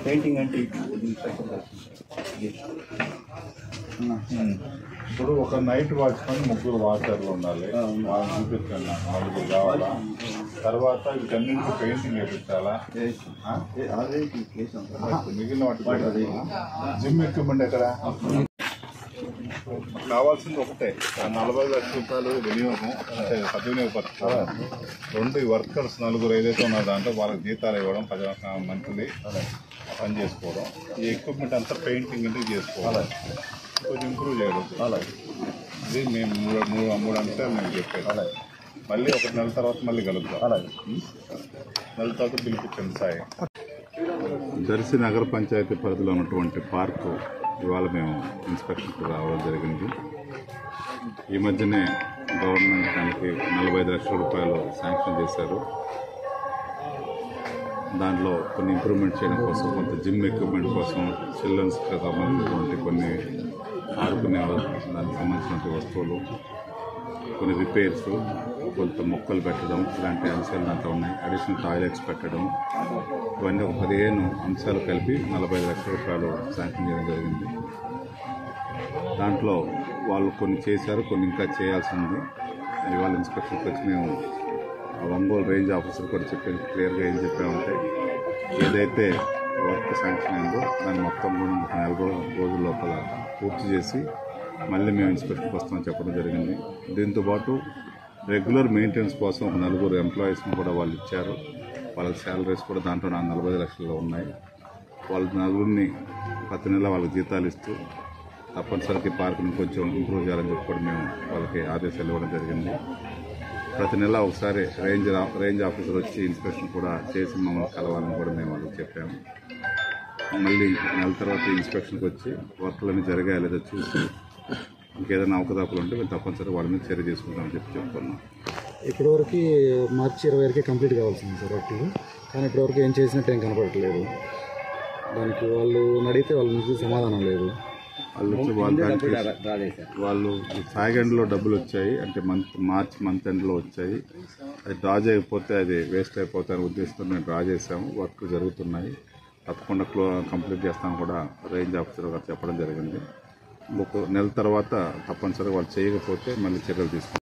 Painting అంటే ఇది special ఇప్పుడు ఒక నైట్ వాచ్మెన్ ముగ్గురు వాచర్లు ఉండాలి వాళ్ళని చూపించండి నాకు నలుగురు కావాలా తర్వాత వీటన్నింటికి పెయింటింగ్ వేయించాలా ఆ? ఆల్రెడీ చేసాం మిగిలిన వాటి జిమ్ ఎక్విప్మెంట్ ఎక్కడ కావాల్సింది ఒకటే ఆ నలభై లక్షల రూపాయలు వినియోగం అంటే సద్వినియోగపరచుకోవడం రెండు ఈ వర్కర్స్ నలుగురు ఏదైతే ఉన్నారో దాంట్లో వాళ్ళకి జీతాలు ఇవ్వడం పది మంత్లీ పని చేసుకోవడం ఈ ఎక్విప్మెంట్ అంతా పెయింటింగ్ ఇంటికి చేసుకోవాలి కొంచెం ఇంప్రూవ్ చేయడం ఇది మేము మూడు మూడు మూడు అంశాలు నేను చెప్పాను మళ్ళీ ఒక నెల తర్వాత మళ్ళీ కలుద్దాం ఉం? నెల తర్వాత పిలిపించండి సాయి దర్శి నగర పంచాయతీ పరిధిలో ఉన్నటువంటి పార్కు ఇవాళ మేము ఇన్స్పెక్షన్కి రావడం జరిగింది ఈ మధ్యనే గవర్నమెంట్ దానికి నలభై ఐదు లక్షల రూపాయలు శాంక్షన్ చేశారు దాంట్లో కొన్ని ఇంప్రూవ్మెంట్ చేయడం కోసం కొంత జిమ్ ఎక్విప్మెంట్ కోసం చిల్డ్రన్స్కి సంబంధించినటువంటి కొన్ని ఆడుకునే దానికి సంబంధించినటువంటి వస్తువులు కొన్ని రిపేర్స్ కొంత మొక్కలు పెట్టడం ఇలాంటి అంశాలు దాంట్లో ఉన్నాయి అడిషనల్ టాయిలెట్స్ పెట్టడం ఇవన్నీ ఒక పదిహేను అంశాలు కలిపి నలభై ఐదు లక్షల రూపాయలు శాంక్షన్ చేయడం జరిగింది దాంట్లో వాళ్ళు కొన్ని చేశారు కొన్ని ఇంకా చేయాల్సి ఉంది ఇవాళ ఇన్స్పెక్షన్కి వచ్చి మేము ఆ ఒంగోలు రేంజ్ ఆఫీసర్ కూడా చెప్పాను క్లియర్గా ఏం చెప్పామంటే ఏదైతే వర్క్ శాంక్షన్ అయిందో దాన్ని మొత్తం కూడా ఒక నెల రో- రోజుల లోపల పూర్తి చేసి మళ్ళీ మేము ఇన్స్పెక్షన్కి వస్తామని చెప్పడం జరిగింది దీంతో పాటు రెగ్యులర్ మెయింటెనెన్స్ కోసం ఒక నలుగురు ఎంప్లాయీస్ని కూడా వాళ్ళు ఇచ్చారు వాళ్ళకి శాలరీస్ కూడా దాంట్లో నా నలభై ఐదు లక్షల్లో ఉన్నాయి వాళ్ళ నలుగురిని ప్రతి నెల వాళ్ళకి జీతాలు ఇస్తూ తప్పనిసరికి పార్కుని కొంచెం ఇంప్రూవ్ చేయాలని చెప్పి కూడా మేము వాళ్ళకి ఆదేశాలు ఇవ్వడం జరిగింది ప్రతి నెల ఒకసారి రేంజ్ రా- రేంజ్ ఆఫీసర్ వచ్చి ఇన్స్పెక్షన్ కూడా చేసి మమ్మల్ని కలవాలని కూడా మేము వాళ్ళకి చెప్పాము మళ్ళీ నెల తర్వాత ఇన్స్పెక్షన్కి వచ్చి వర్క్లన్నీ జరిగాయో లేదో చూసి ఇంకేదైనా అవకతవకలు ఉంటే మేము తప్పనిసరి వాళ్ళ మీద చర్య తీసుకుంటామని చెప్పి చెప్తున్నాం ఇప్పటివరకు మార్చి ఇరవై వరకే కంప్లీట్ కావాల్సింది సార్ వర్క్ కానీ ఇప్పటివరకు ఏం చేసినట్టు ఏం కనపడట్లేదు దానికి వాళ్ళు అడిగితే వాళ్ళ నుంచి సమాధానం లేదు వాళ్ళు వచ్చి వాళ్ళ దానికి వాళ్ళు సాగ్ ఎండ్లో డబ్బులు వచ్చాయి అంటే మంత్ మార్చ్ మంత్ ఎండ్లో వచ్చాయి అది డ్రా చేయకపోతే అది వేస్ట్ అయిపోతాయి అనే ఉద్దేశంతో మేము డ్రా చేసాము వర్క్ జరుగుతున్నాయి తప్పకుండా క్లో కంప్లీట్ చేస్తామని కూడా రేంజ్ ఆఫీసర్ గారు చెప్పడం జరిగింది ఒక నెల తర్వాత తప్పనిసరిగా వాళ్ళు చేయకపోతే మళ్ళీ చర్యలు తీసుకుంటాం